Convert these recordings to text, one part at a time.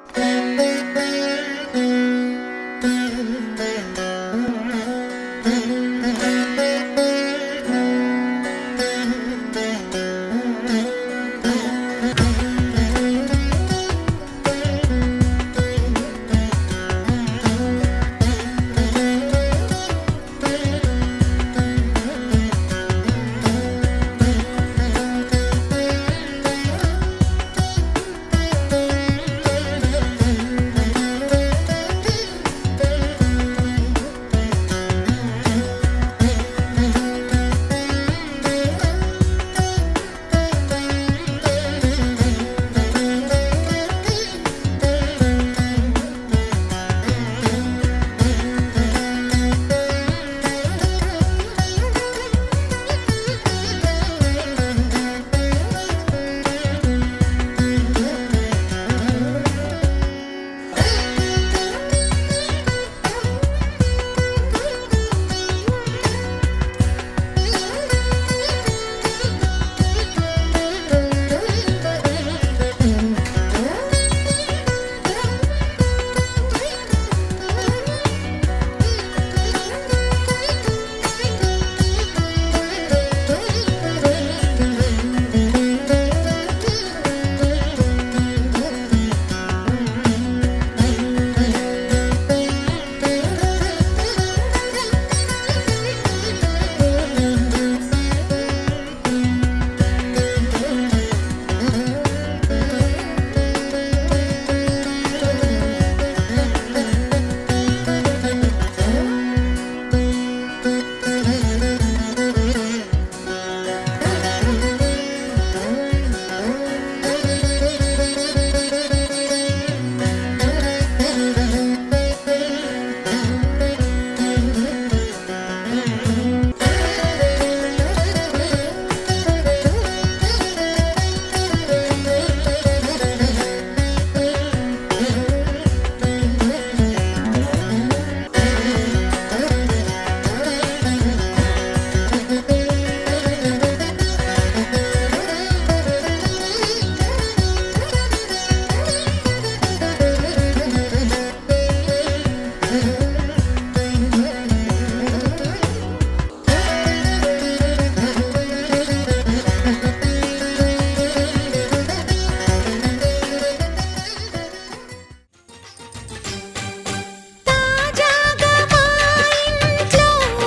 తాజాగా మా ఇంట్లో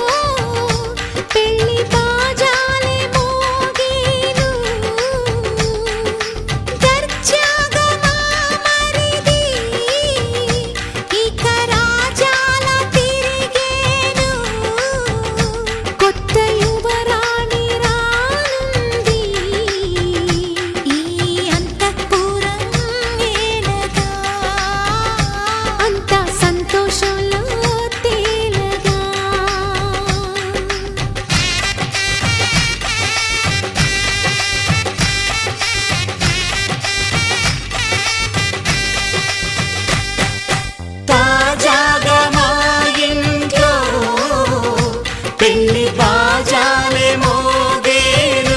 పెళ్లి బాజాలే మోగేను దర్జాగా మా మరిది ఇక రాజాల తిరిగేను కొత్త యువరాణి రానుంది ఈ అంతఃపురం ఏలగా అంత సంతోషంలో తేలగా తాజాగా మా ఇంట్లో పెళ్లి బాజాలే మోగేను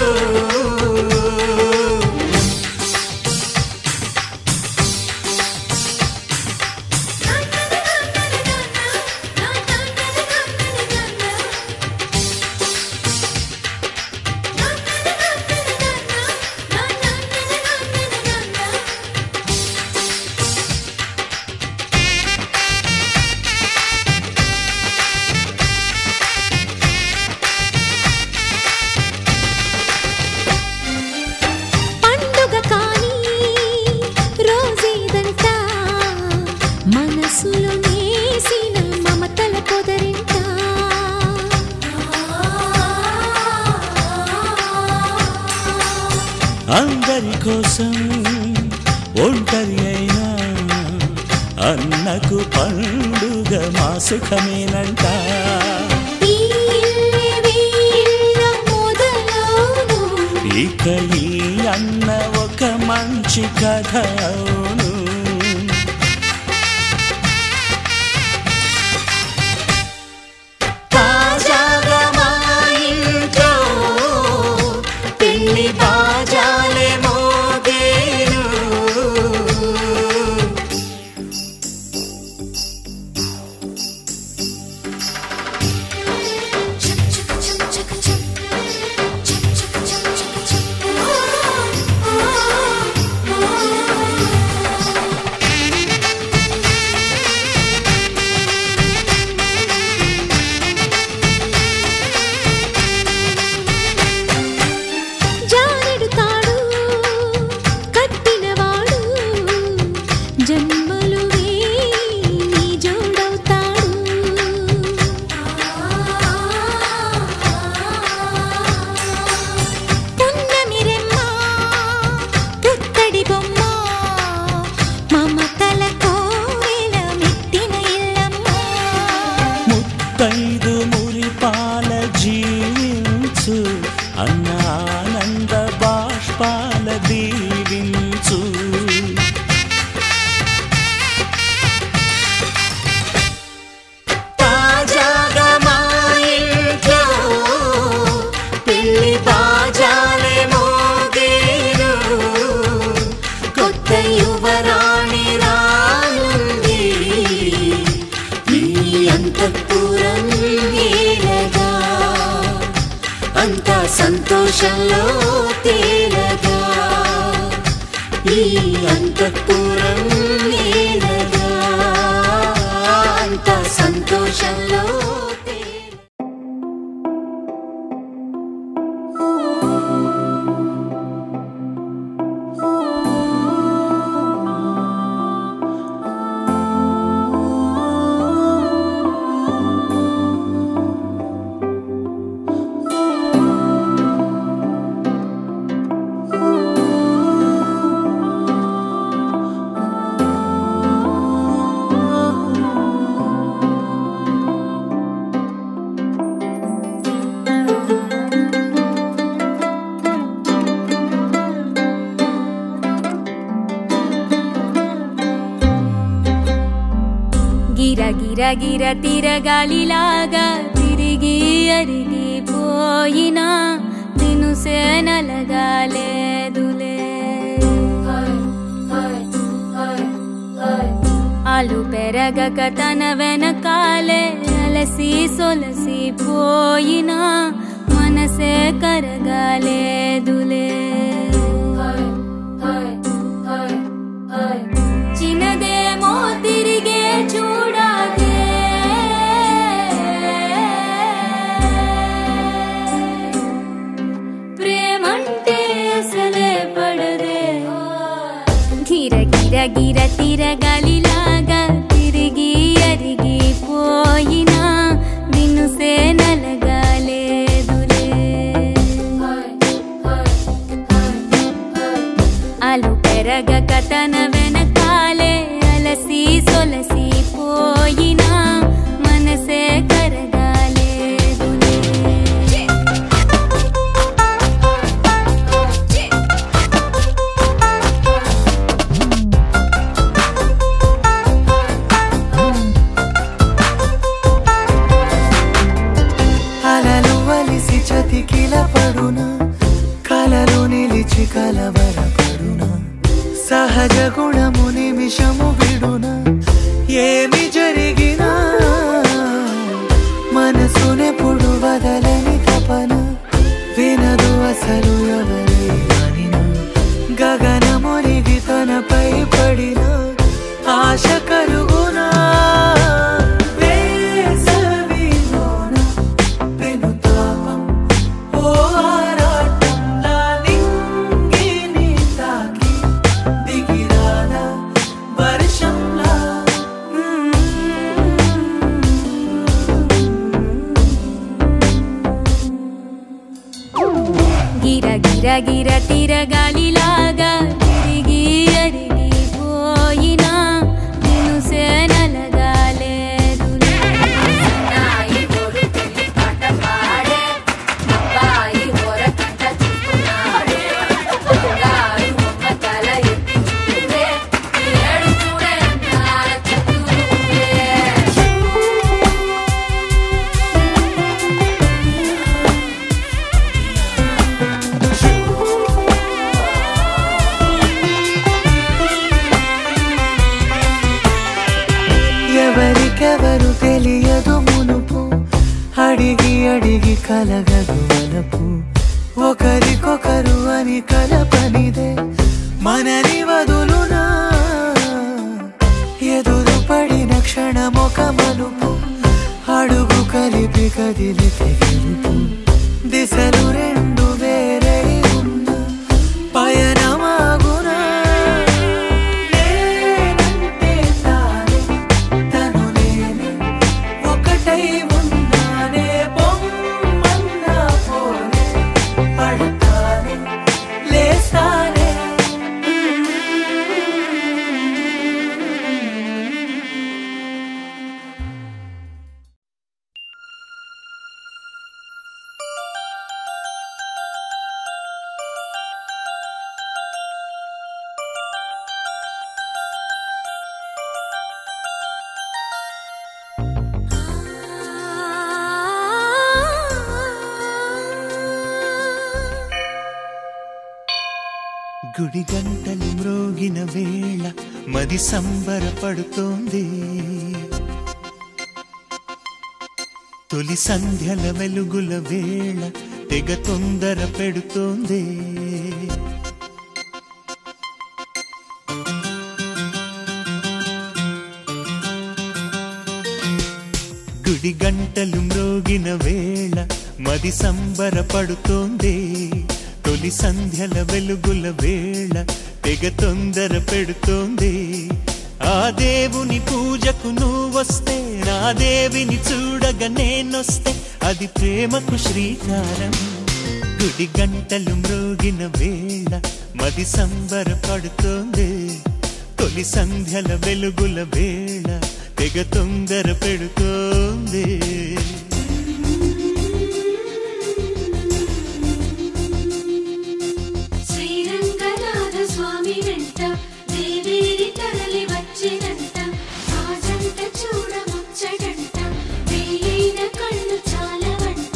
పండుగ కాని రోజేదంట మనసులో నేసిన మమతల పొదరింట అందరి కోసం ఒంటరి అయినా అన్నకు పండుగ మా సుఖమేనంట ఈ ఇల్లే వీళ్ళ మొదలవును ఇక ఈ అన్న ఒక మంచి కథ అవును తాజాగా మా ఇంట్లో పెళ్లి బాజాలే మోగేను మమతల కోవెల మెట్టిన ఇల్లమ్మ ముత్తైదు మురిపాల జీవించు అన్న ఆనంద బాష్పాల దీవించు తాజాగా మా ఇంట్లో పెళ్లి బాజాలే మోగేరు కొత్త యువరాణి రానుంది ఈ అంతఃపురం ఏలగా అంతా సంతోషంలో తేలగా ఈ అంతఃపురం ఏలగా అంతా సంతోషంలో తేలగా గిర గిర గిర తిరగాలిలాగా తిరిగి అరిగి పోయినా దినుసే నలగాలేదులే ఆలు పెరగక తన వెనకాలే అలసి సొలసి పోయినా మనసే కరగాలేదులే చిన్నదేమో తిరిగే చూడాదే ప్రేమంటే అసలే పడదే గిర గిర గిర తిరగాలిలాగా తిరిగి అరిగి పోయినా దినుసే నలగాలేదులే అలు పెరగక తన వెనకాలే అలసి సొలసి పోయినా మనసే కరగాలేదులే అలలు వలిసి చతికిల పడున కలలు నిలిచి కలవరపడున సహజ గుణము నిమిషము విడున ఏమి జరిగినా మనసునెప్పుడు వదలని తపన వినదు అసలు ఎవరి అనినా గగనమునిగి తనపై పడిన ఆశ కలుగునా వేసవిలోన పెనుతాపం ఓ ఆరాటంలా నింగిని తాకి దిగిరాదా వర్షంలా గిర గిర గిర తిరగాలిలాగా తిరిగి అరిగి పోయినా దినుసే నలగాలేదులే ఎవరికెవరు తెలియదు మునుపు అడిగి అడిగి కలగదు వలపు ఒకరికొకరు అని కలపనిదే మనని వదులునా ఎదురు పడిన క్షణమొక మలుపు అడుగు కలిపి కదిలితే గెలుపు దిశలు రెండు వేరే ఉన్న పయనమాగునా నేనంటే తానే తను నేనే ఒకటై ఉన్నానే బొమ్మన్నా పోనే పడతానే లేస్తానే గుడి గంటలు మ్రోగిన వేళ మది సంబరపడుతోంది తొలి సంధ్యల వెలుగుల వేళ తెగ తొందర పెడుతోంది గుడి గంటలు మ్రోగిన వేళ మది సంబరపడుతోంది తొలి సంధ్యల వెలుగుల వేళ తెగ తొందర పెడుతోంది ఆ దేవుని పూజకు నువ్వొస్తే నా దేవిని చూడగా నేనొస్తే అది ప్రేమకు శ్రీకారం గుడి గంటలు మ్రోగిన వేళ మది సంబరపడుతోంది తొలి సంధ్యల వెలుగుల వేళ తెగ తొందర పెడుతోంది శ్రీరంగనాథ స్వామి వెంట దేవేరి తరలి వచ్చినంట ఆ జంట చూడ ముచ్చటంట వేయైన కళ్ళు చాలవంట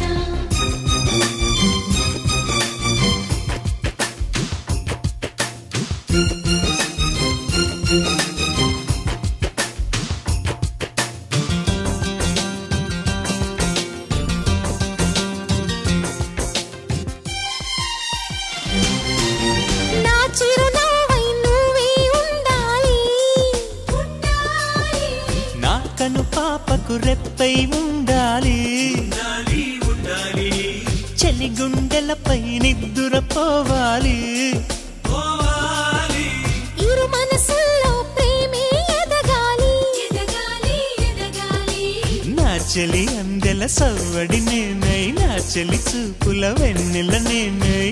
నా చిరునవ్వై నువ్వే ఉండాలి నా కను పాపకు రెప్పై ఉండాలి చలి గుండెలపై నిద్దురపోవాలి ఇరు మనసుల్లో ప్రేమే ఎదగాలి ఎదగాలి ఎదగాలి నా చెలి అందెల సవ్వడి నేనై నా చెలి చూపుల వెన్నెల నేనై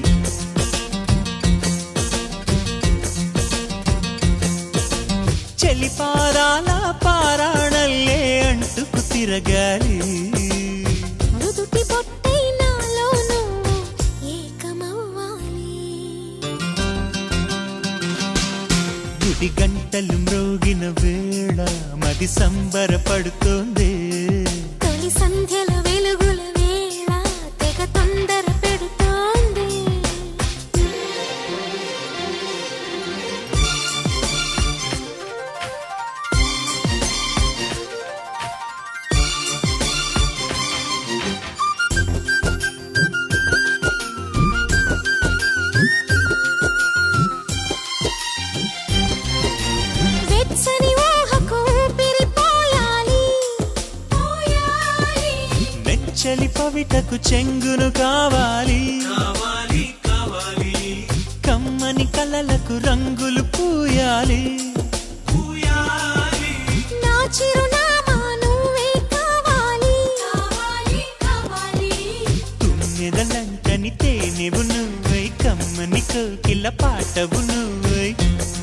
చెలి పారాల పారాణల్లే అంటుకు తిరగాలి మృదుటి బొట్టై నాలో నువ్వు ఏకమవ్వాలి గుడి గంటలు మ్రోగిన వేళ మది సంబరపడుతోంది తొలి సంధ్యల వెలుగుల వేళ తెగ తొందర పెడుతోంది వెచ్చని ఊహకు ఊపిరి పోయాలి పోయాలి నెచ్చలి పవిటకు చెంగును కావాలి కమ్మని కలలకు రంగులు పూయాలి నా చిరునామా నువ్వే కావాలి కావాలి కావాలి తుమ్మెదలంటని తేనెవు నువ్వై కమ్మని కోకిల పాటవు నువ్వై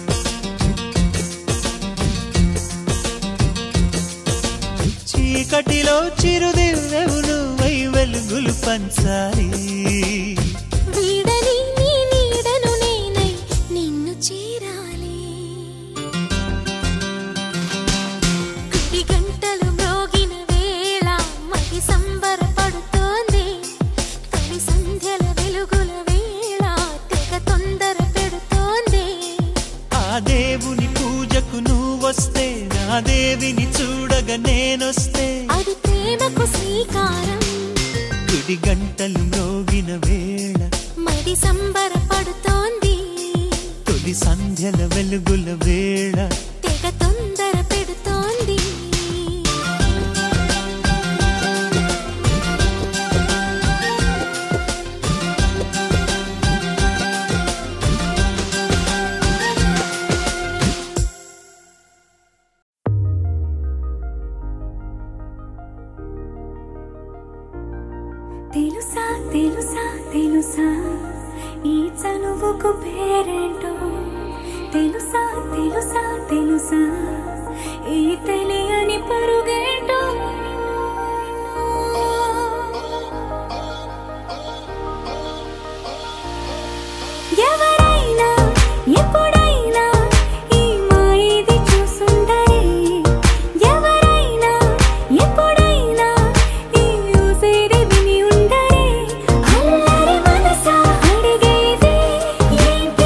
చీకటిలో చిరుదివ్వెవు నువ్వై వెలుగులు పంచాలి వీడని నీ నీడను నేనై నిన్ను చేరాలి గుడి గంటలు మ్రోగిన వేళ మది సంబరపడుతోంది తొలి సంధ్యల వెలుగుల వేళ తెగ తొందర పెడుతోంది ఆ దేవుని పూజకు నువ్వొస్తే నా దేవిని చూడగా నేనొస్తే అది ప్రేమకు శ్రీకారం గుడి గంటలు మ్రోగిన వేళ మది సంబరపడుతోంది తొలి సంధ్యల వెలుగుల వేళ తెగ తొందర పెడుతోంది తెలుసా తెలుసా తెలుసా ఈ చనువుకు పేరేంటో తెలుసా తెలుసా తెలుసా ఈ తెలియని పరుగేంటో ఎవరైనా ఎప్పుడైనా ఈ మాయది చూసుండరే ఎవరైనా ఎప్పుడైనా ఈ ఊసేది విని ఉండరే అల్లరి మనసా అడిగేది ఏంటి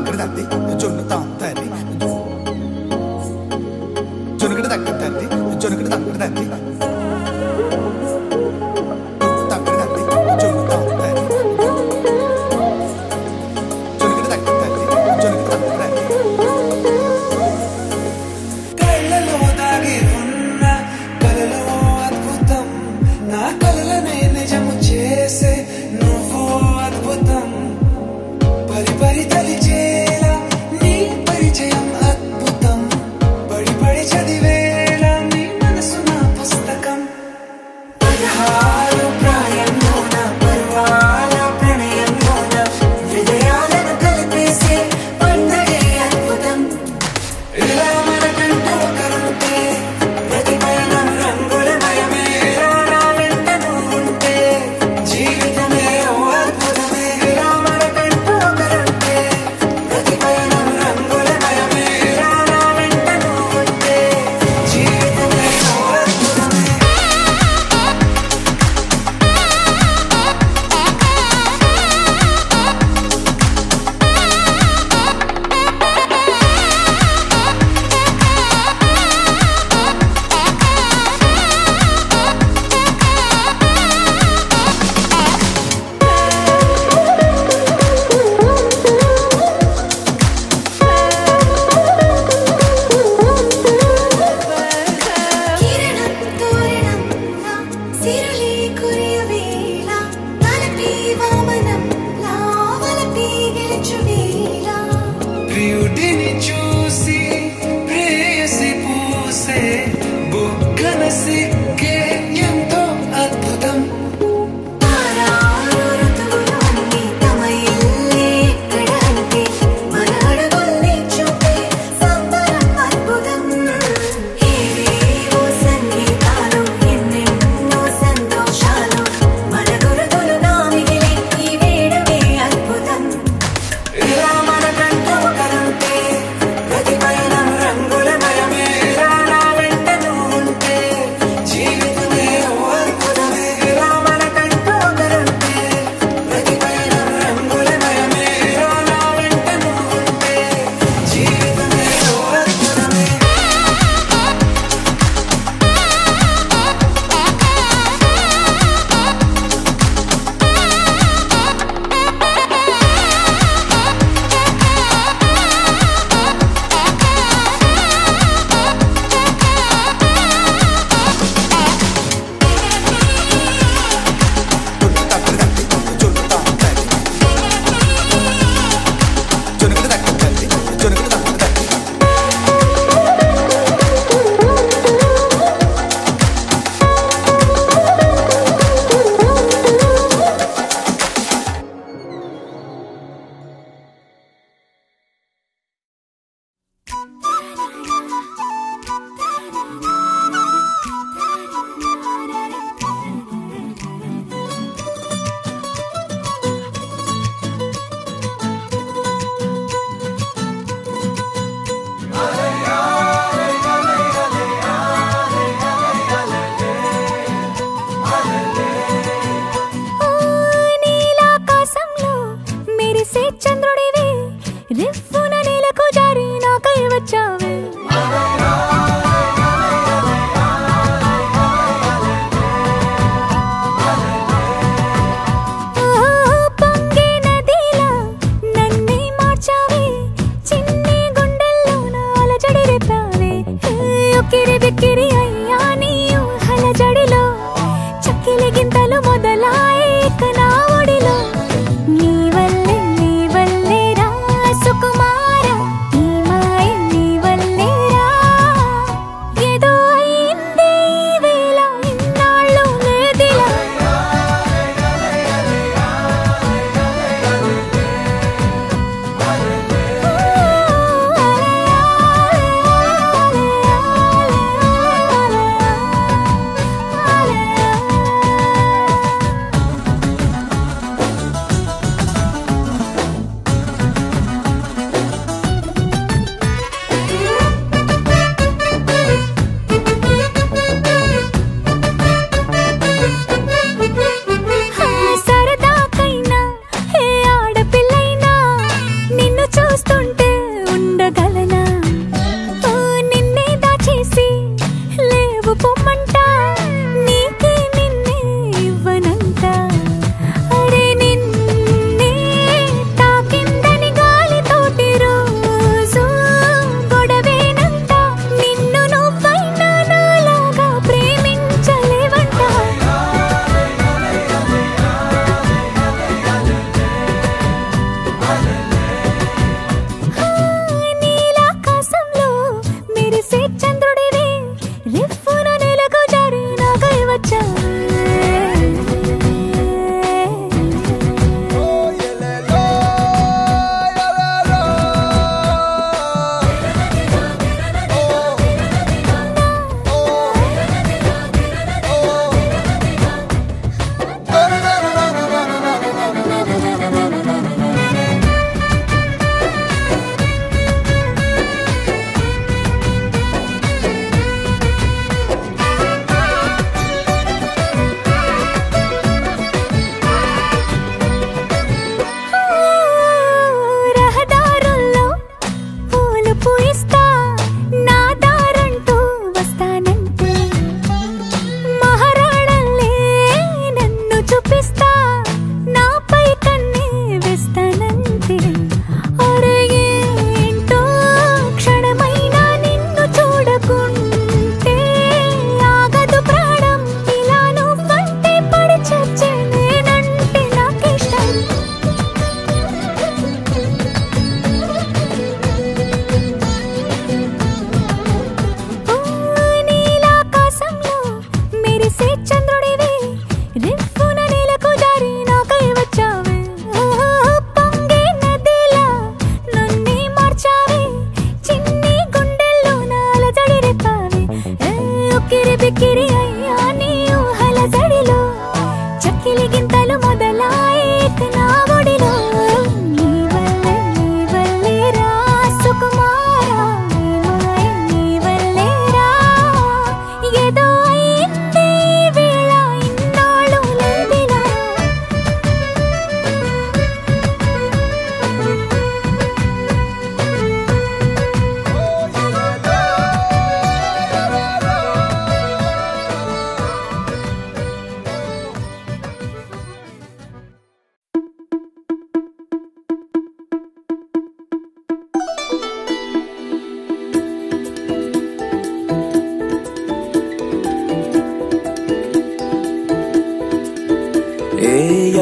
తక్కడి తత్తి జొన్ను తాంతరి జొనుకడి తక్కడి తత్తి జొనుకడి తక్కడి తత్తి తక్కడి తత్తి జొన్ను తాంతరి జొనుకడి తక్కడి తత్తి జొనుకడి తక్కడి తత్తి కళ్ళలో దాగి ఉన్న కలలో అద్భుతం నా కలలనే నిజము చేసే నువ్వు అద్భుతం పరి పరి తలిచేలా నీ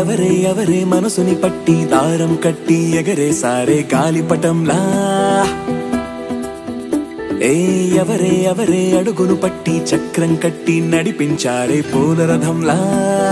ఎవరే ఎవరే మనసుని పట్టి దారం కట్టి ఎగరే సారే గాలిపటంలా ఏ ఎవరే ఎవరే అడుగును పట్టి చక్రం కట్టి నడిపించారే పూలరథంలా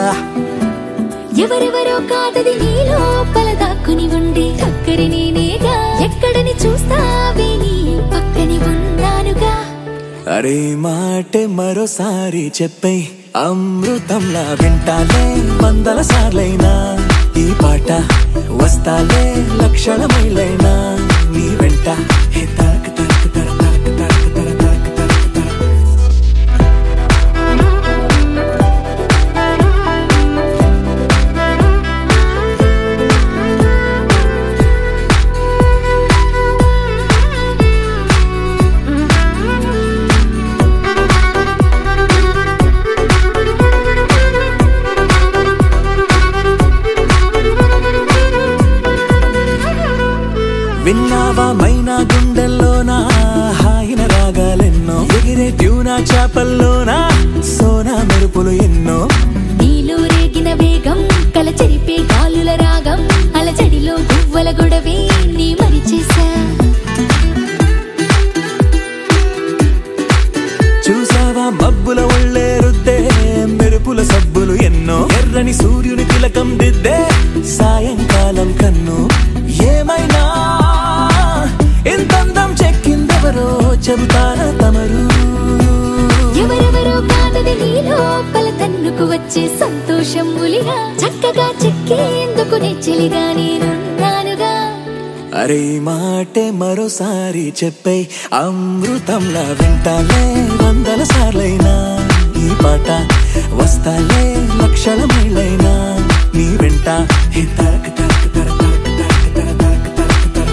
ఎవరెవరో కాదది నీ లోపల దాక్కుని ఉండే అక్కడి నేనేగా ఎక్కడని చూస్తావే నీ పక్కని ఉన్నానుగా అరే మాటే మరోసారి చెప్పే అమృతంలా వింటాలే వందల సార్లైనా ఈ పాట వస్తాలే లక్షల మైలైనా నీ వెంట హే తరక తరక తర తరక తరక తర తరక తరక తర విన్నావా మైనా గుండెల్లోనా హాయిన రాగాలెన్నో ఎగిరే ట్యూనా చేపల్లోనా సోనా మెరుపులు ఎన్నో నీలో రేగిన వేగం కల చెరిపే గాలుల రాగం అలజడిలో గువ్వల గొడవే నీ మరిచేసా చూసావా మబ్బుల ఒళ్ళే రుద్దే మెరుపుల సబ్బులు ఎన్నో ఎర్రని సూర్యుని తిలకం దిద్దే సాయంకాలం కన్ను ఏమైనా ఎంతందం చెక్కిందెవరో చెబుతారా తమరు ఎవరెవరో కాదది నీ లోపల తన్నుకు వచ్చే సంతోషం ములిగా చక్కగా చెక్కేందుకు నెచ్చిలిగా నేనున్నానుగా అరే మాటే మరోసారి చెప్పే అమృతంలా వింటాలే వందల సార్లైనా ఈ పాట వస్తాలే లక్షల మైలైనా నీ వెంట హే తరక తరక తర తరక తరక తర తరక తరక తర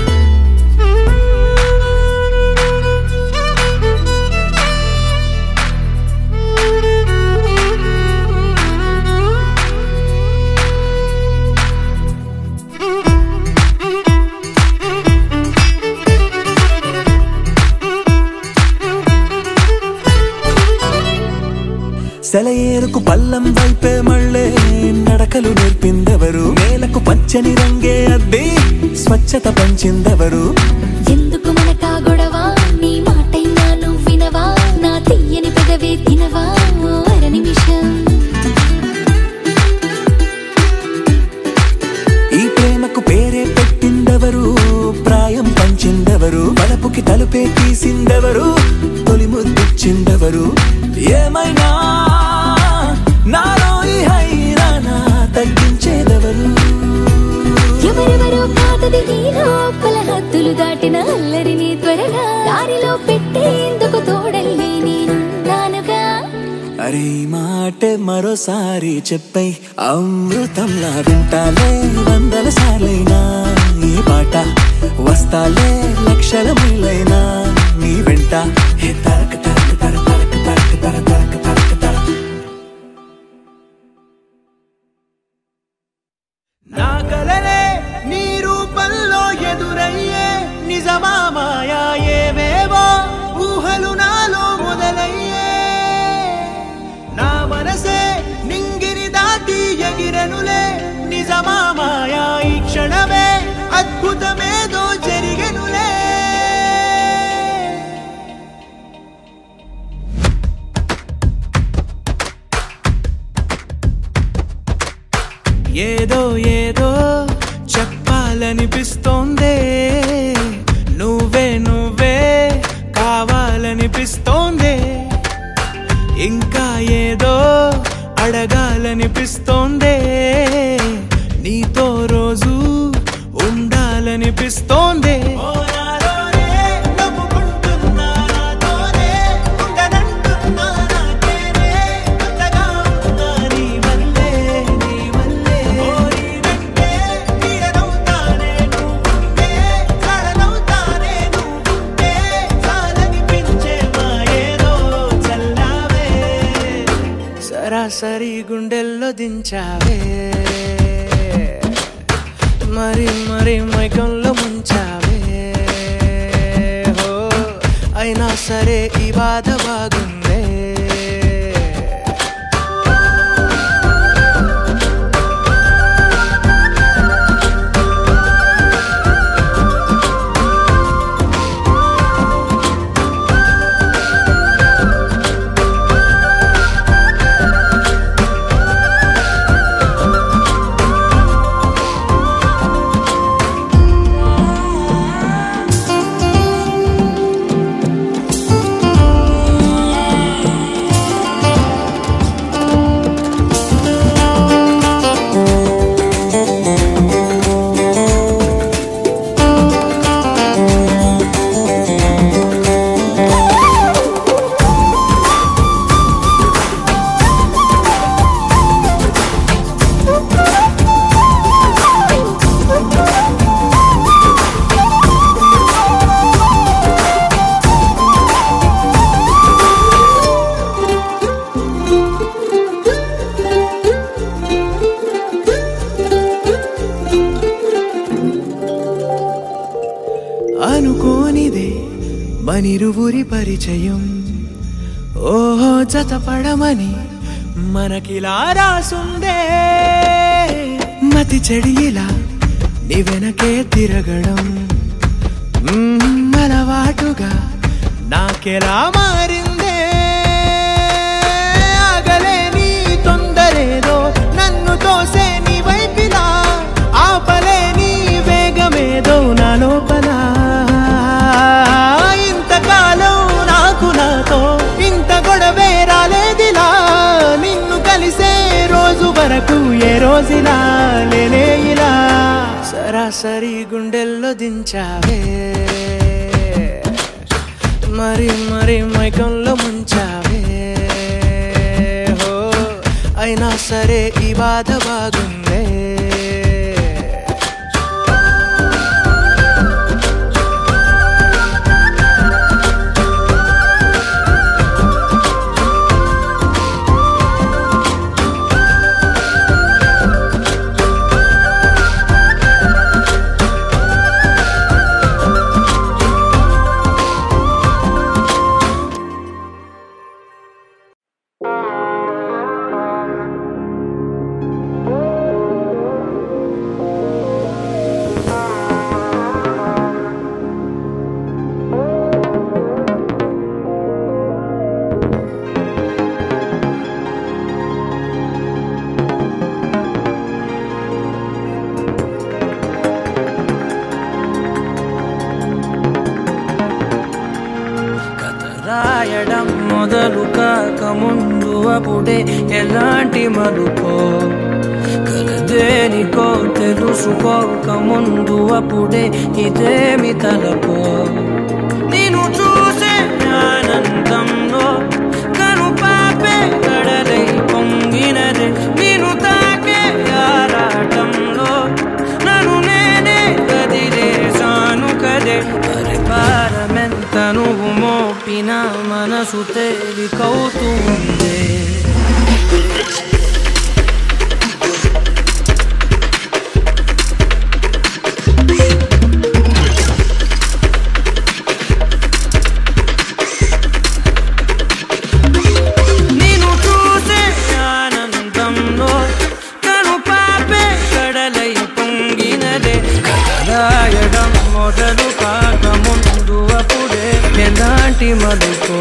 సెలయేరుకు పల్లం వైపే మళ్ళే నడకలు నేర్పిందెవరు నేలకు పచ్చని రంగే అద్ది స్వచ్ఛత పంచిందెవరు ఎందుకు మనకా గొడవ నీ మాటైనా నువ్వు వినవా నా తీయని పెదవే తినవా ఓ అర నిమిషం ఈ ప్రేమకు పేరే పెట్టిందెవరు ప్రాయం పంచిందెవరు బలపుకి తలుపే తీసిందెవరు తొలి ముద్దిచ్చిందెవరు ఏమైనా నాలో ఈ హైరానా తగ్గించేదెవరు ఎవరెవరో కాదది నీ లోపల హద్దులు దాటిన అల్లరిని త్వరగా దారిలో పెట్టేందుకు తోడల్లి నేనున్నానుగా అరే మాటే మరోసారి చెప్పై అమృతంలా వింటాలే వందల సార్లైనా ఈ పాట వస్తాలే లక్షల మైలైనా నీ వెంట హే తరక తరక తర తరక తరక తర తరక తరక తర నా కలలే నీ రూపంలో ఎదురయ్యే నిజమా మాయా ఏవేవో ఊహలు నాలో మొదలయ్యే నా మనసే నింగిని దాటి ఎగిరెనులే నిజమా మాయా ఈ క్షణమే అద్భుతమేదో జరిగెనులే ఏదో ఏదో చెప్పాలనిపిస్తోందే నువ్వే నువ్వే కావాలనిపిస్తోందే ఇంకా ఏదో అడగాలనిపిస్తోందే నీతో రోజు ఉండాలనిపిస్తోందే సరాసరి గుండెల్లో దించావే మరి మరి మైకంలో ముంచావే హో అయినా సరే ఈ బాధ బాగుందే ఇదే మనిరువురి పరిచయం ఓహో జతపడమని మనకిలా రాసుందే మతి చెడి ఇలా నీ వెనకే తిరగడం మ్మ్, అలవాటుగా నాకెలా మారిందే ఆగలేని తొందరేదో నన్ను తోసే నీ వైపిలా ఆపలేని వేగమేదో నా లోపల ఇంతకాలం నాకు నాతో ఇంత గొడవే రాలేదిలా నిన్ను కలిసే రోజు వరకు ఏ రోజులా లేనే ఇలా సరాసరి గుండెల్లో దించావే మరి మరి మైకంలో ముంచావే హో అయినా సరే ఈ బాధ బాగుందే కథ రాయడం మొదలు కాక ముందు అప్పుడే ఎలాంటి మలుపో కలదేనికో తెలుసుకోక ముందు అప్పుడే ఇదేమి తలపో నేను చూసే ఆనందంలో కను పాపే కడలై పొంగినదే నేను తాకే ఆరాటంలో నన్ను నేనే కదిలేసాను కదే అరే పారమెంత నువ్వు మోపిన మనసు తేలికవుతూ ఉందే నేను చూసే ఆనందంలో కను పాపే కడలై పొంగినదే కథరాయడం మొదలు కాక ముందు అప్పుడే ఎలాంటి మలుపో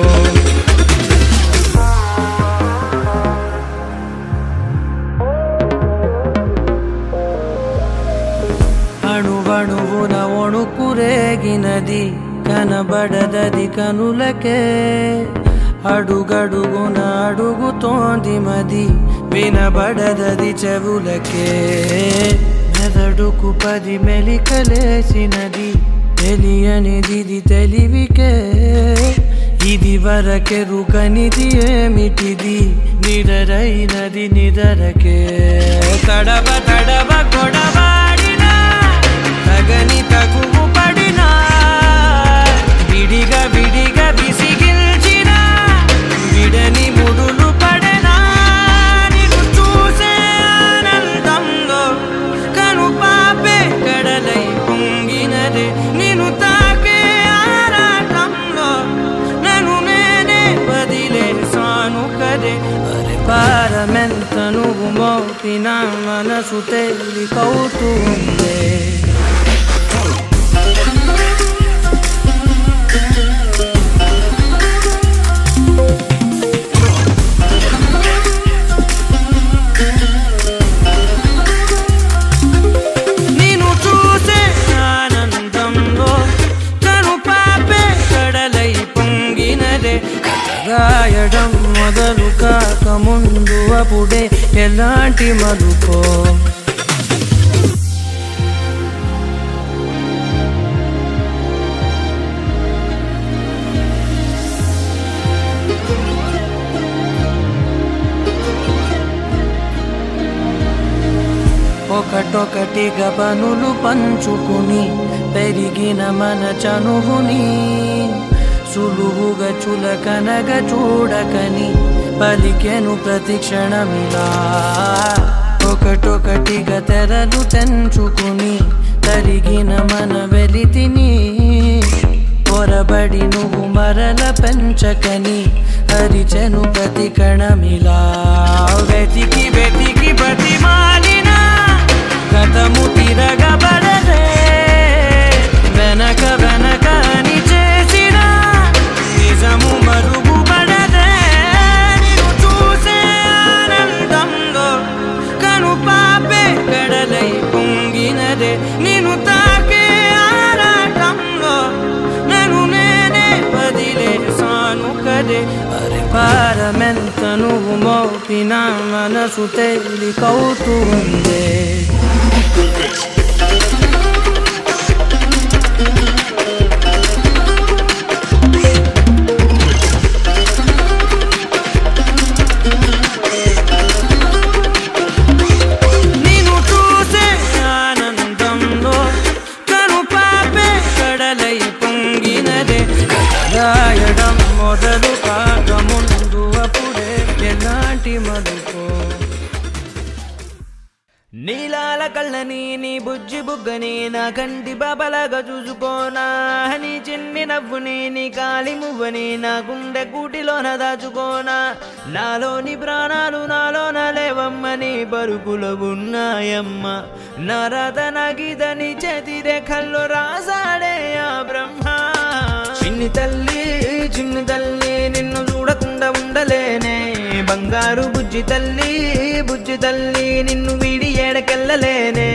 అణువణువున ఒణుకురేగినది కనబడదది కనులకే అడుగడుగున అడుగుతోంది మది వినబడదది చెవులకే మెదడుకు పది మెలికలేసినది తెలియనిది తెలివికే ఇది వరకెరుకనిది ఏమిటిది నిదరైనది నిదరకే తడవ తడవ కొడవాడినా తగని తగువు పడినా విడిగా విడిగా విసిగిల్చిన విడని ముడులు పడనా నిన్ను చూసే ఆనందంలో కను పాపే కడలై పొంగినదే నిన్ను తాకే ఆరాటంలో నన్ను నేనే వదిలేసాను కదే అరే పారమెంత నువ్వు మోపిన మనసు తేలికవుతూ ఉందే నేను చూసే ఆనందంలో కను పాపే కడలై పొంగినదే కథ రాయడం మొదలు కాక ముందు అప్పుడే ఎలాంటి మలుపో ఒకటొకటిగా పనులు పంచుకుని పెరిగిన మన చనువుని సులువుగా చులకనగ చూడకని పలికెను ప్రతి క్షణమిలా ఒకటొకటిగా తెరలు తెంచుకుని తరిగిన మన వెలితిని ధారల పెంచకని హరిచెను ప్రతి కణమిలా వెతికి వెతికి ప్రతి మాలిన గతము తిరగబడదే వెనక వెనక అని చేసిన నిజము మరుగుపడదే నిన్ను చూసే ఆనందంలో కను పాపే కడలై పొంగినదే నిన్ను తాకే ఆరాటంలో నన్ను నేనే వదిలేసాను కదే అరే పారమెంత నువ్వు మోపిన మనసు తేలికవుతూ ఉందే నిన్ను చూసే ఆనందంలో కను పాపే కడలై పొంగినదే రాయడం మొదలు కాక ముందు అప్పుడే ఎలాంటి మదుకో నీలాల కళ్ళని నీ బుజ్జి బుగ్గని నా కంటి బాబలాగా చూసుకోనా నీ చిన్ని నవ్వుని నీ కాలి మువ్వని నా గుండె కూటిలోన దాచుకోనా నాలోని ప్రాణాలు నాలోన లేవమ్మని పరుపులో ఉన్నాయమ్మ నా రథ నగిదని చేతి రేఖల్లో రాసాడే ఆ బ్రహ్మ చిన్ని తల్లి చిన్ని తల్లి నిన్ను చూడకుండా ఉండలేనే బంగారు బుజ్జి తల్లి బుజ్జి తల్లి నిన్ను వీడి ఏడకెళ్ళలేనే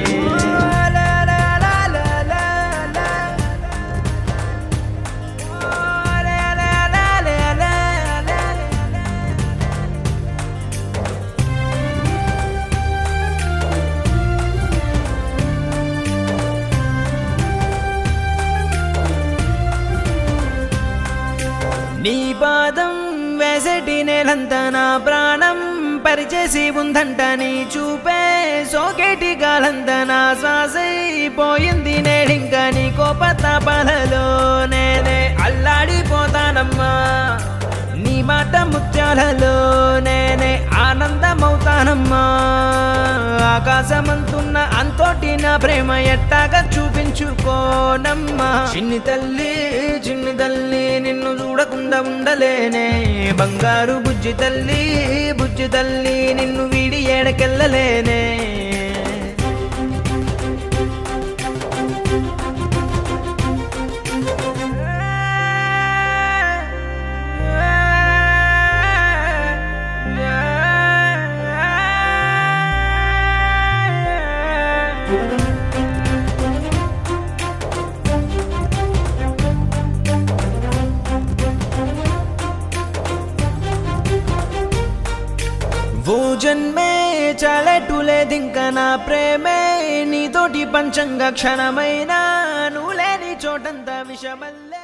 నీ పాదం వేసటి నేలంతా నా ప్రాణం పరిచేసి ఉందంట నీ చూపే సోకేటి గాలంతా నా శ్వాసైపోయింది నేడింక నీ కోపతాపాలలో నేనే అల్లాడిపోతానమ్మా నీ మాట ముత్యాలలో నేనే ఆనందమవుతానమ్మా ఆకాశమంతున్న అంతోటి నా ప్రేమ ఎట్టాగా చూపించుకోనమ్మా చిన్ని తల్లి చిన్ని తల్లి నిన్ను చూడకుండా ఉండలేనే బంగారు బుజ్జి తల్లి బుజ్జి తల్లి నిన్ను వీడి ఏడకెళ్ళలేనే ఓ జన్మే చాలెట్టులేదింక నా ప్రేమే నీతోటి పంచంగా క్షణమైనా నువ్వు లేని చోటంతా విషమల్లే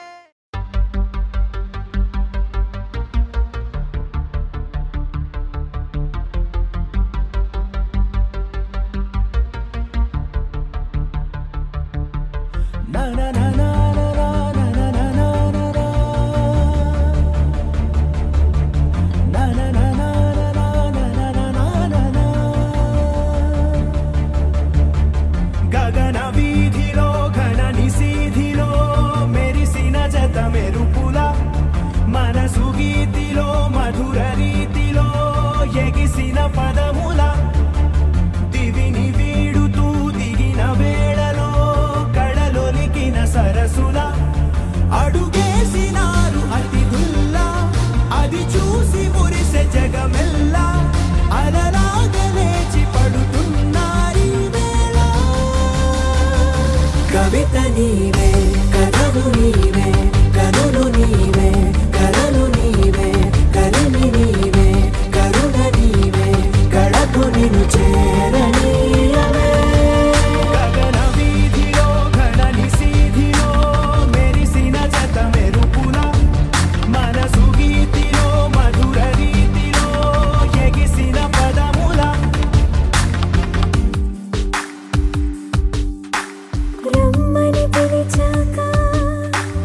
గగన వీధిలో ఘన నిశీధిలో మెరిసిన జత మెరుపుల మనసు గీతిలో మధుర రీతిలో ఎగిసిన పదముల దివిని వీడుతూ దిగిన వేళలో కడలొలికిన సరసుల అడుగేసినారు అతిథుల్లా అది చూసి మురిసె జగమెల్లా అలలాగా లేచి పడుతున్నారీ వేళ కవిత నీవే కథలు నీవే కనులు నీవే కలలు నీవే కలిమి నీవే కరుణ నీవే కళకు నిన్ను చేరనీయవే గగన వీధిలో ఘన నిశీధిలో మెరిసిన జత మెరుపుల మనసు గీతిలో మధుర రీతిలో ఎగిసిన పదముల రమ్మని పిలిచాక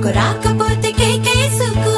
నువ్వు రాకపోతే కేకేసుకో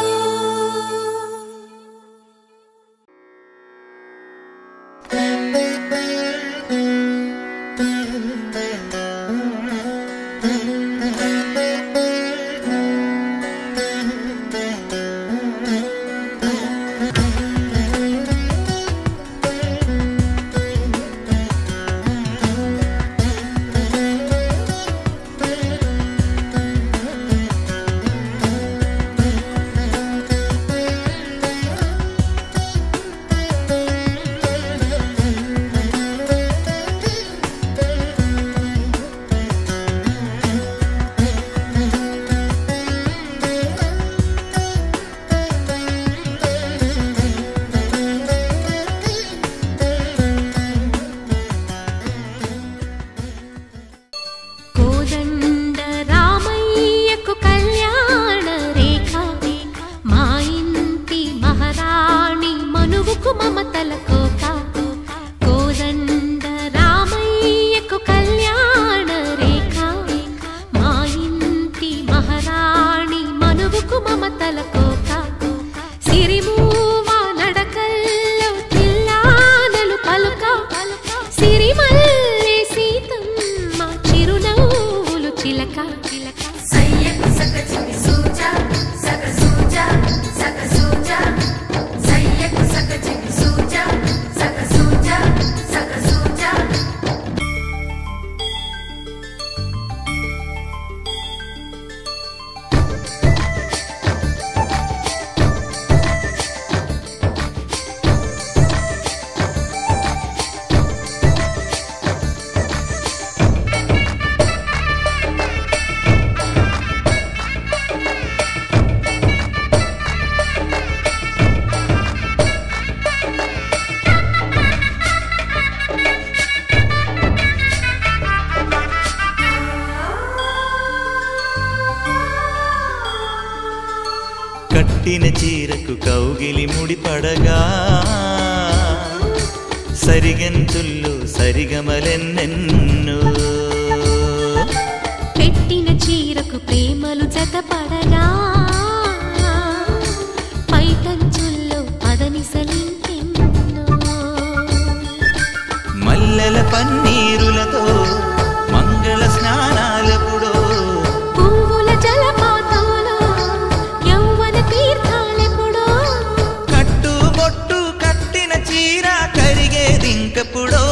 కోదండ రామయ్యకు కళ్యాణ రేఖ మా ఇంటి మహారాణి మనువుకు మమతల కోక కోదండ రామయ్యకు కళ్యాణ రేఖ మా ఇంటి మహారాణి మనువుకు మమతల కోక సిరిమూవ నడకల్లో తిల్లానలు పలుక సిరిమల్లె సీతమ్మ చిరునవ్వులు చిలక చిలక సయ్యకు సక చికి సూజా సక సూజా సక సూజా సయ్యకు సక చికి సూజా సక సూజా సక సూజా కట్టిన చీరకు కౌగిలి ముడిపడగా సరిగంతుల్లో సరిగమలెన్నెన్నో పెట్టిన చీరకు ప్రేమలు జతపడగా పైటంచుల్లో పదనిసలింకెన్నో మల్లెల పన్నీరులతో మంగళ స్నానాలెప్పుడో పువ్వుల జలపాతంలో యౌవన తీర్థాలెప్పుడో కట్టు బొట్టు కట్టిన చీర కరిగేదింకప్పుడో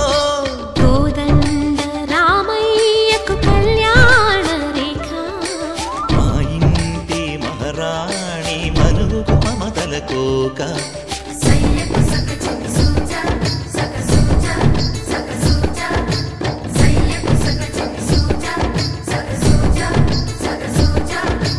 కోదండ రామయ్యకు కళ్యాణ రేఖ మా ఇంటి మహారాణి మనుగు మమతల కోక సయ్యకు సక చికి సూజా సక సూజా సక సూజా సయ్యకు సక చికి సూజా సక సూజా సక సూజా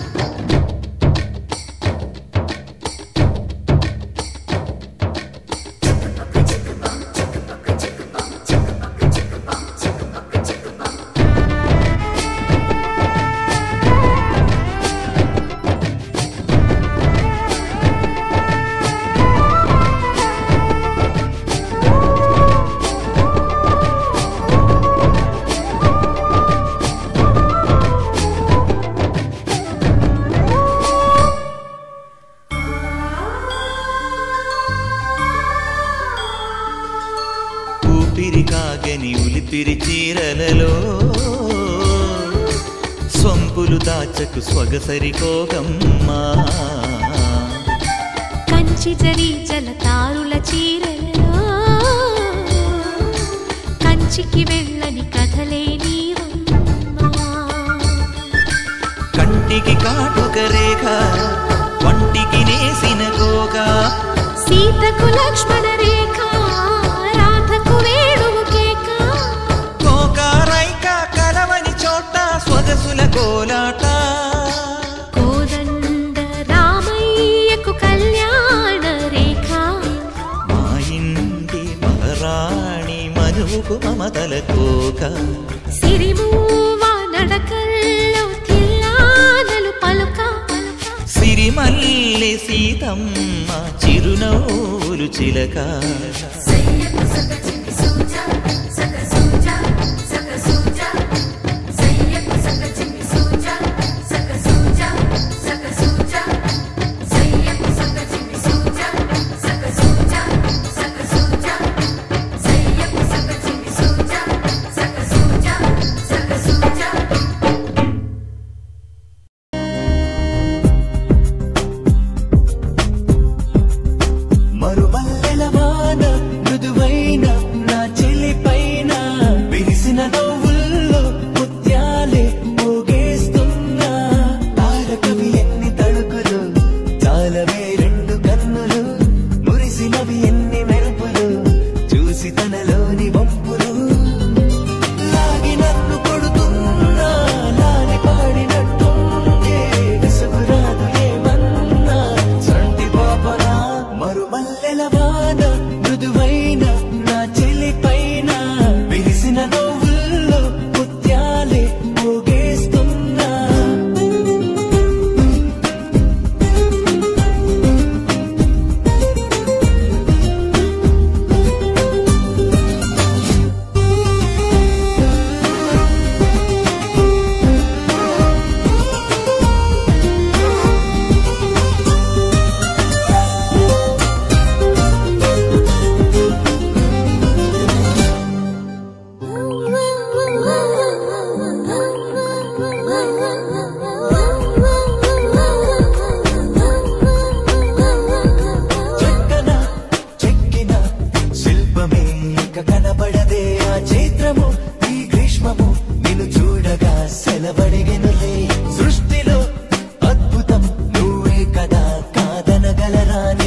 ఊపిరి కాగని ఉలిపిరి చీరలలో సొంపులు దాచకు స్వగసరి కోగమ్మా కంచి జరి జలతారుల చీరలలో కంచికి వెళ్ళని కథలే నీవమ్మా కంటికి కాటుక రేఖ వంటికి నేసిన కోగా సీతకు లక్ష్మణ రేఖ రాధకు వేణువు కేక కోకారైక కలవని చోట స్వగసుల కోలాట కోదండ రామయ్యకు కళ్యాణ రేఖ మా ఇంటి మహారాణి మనువుకు మమతల కోక సిరిమూవ నడకల్లో తిల్లానలు పలుక సిరిమల్లి సీతమ్మ చిరునవ్వులు చిలక సయ్యకు సక చికి సూజా సక సూజా సక సూజా సయ్యకు సక చికి సూజా సక సూజా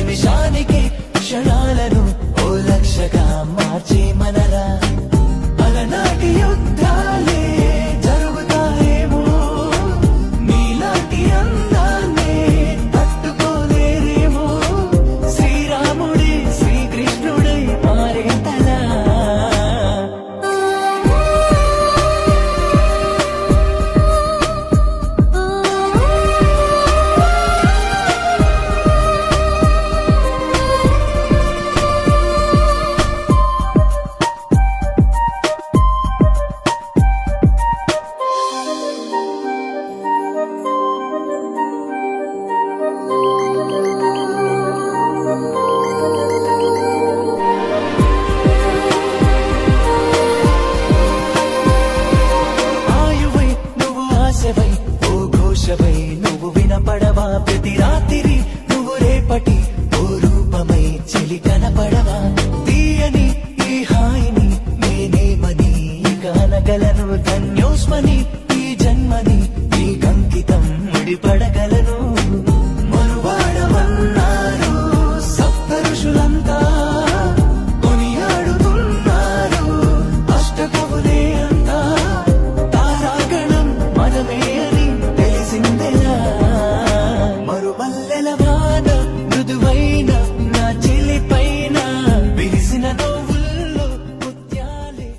నిమిషానికి క్షణాలను ఓ లక్షగా మార్చి మనరా అలనాటి యుద్ధాలే జరుగుతాయేమో నీలాంటి అందాన్నే తట్టుకోలేరేమో శ్రీరాముడి శ్రీకృష్ణుడై మారేతలా ఆయువై నువ్వు ఆశవై ఓ ఘోషవై నువ్వు వినపడవా ప్రతి రాత్రి నువ్వు రేపటి ఓ రూపమై చెలి కనపడవా తీయని ఈ హాయిని నేనేమని ఇక అనగలను ధన్యోస్మని ఈ జన్మని ఈ కంకితం ముడిపడగలను మనువాడమన్నారు సప్త ఋషులంతా కొనియాడుతున్నారు అష్టకవులే అంతా తారాగణం మనమే అని తెలిసిందెలా మరుమల్లెల వాన మృదువైన నా చెలి పైన విరిసిన నవ్వుల్లో ముత్యాలే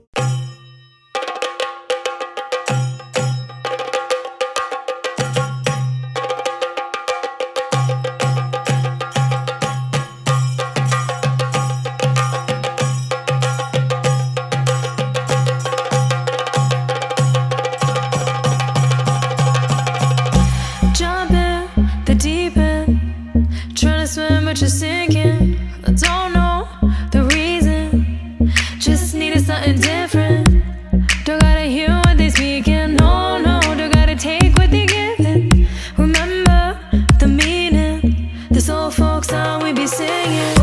Jump in the deep end, trying to swim but you're sinking. I don't know the reason, just needed something different. Don't gotta hear what they speaking, no, no, don't gotta take what they giving. Remember the meaning, this old folk song we be singing.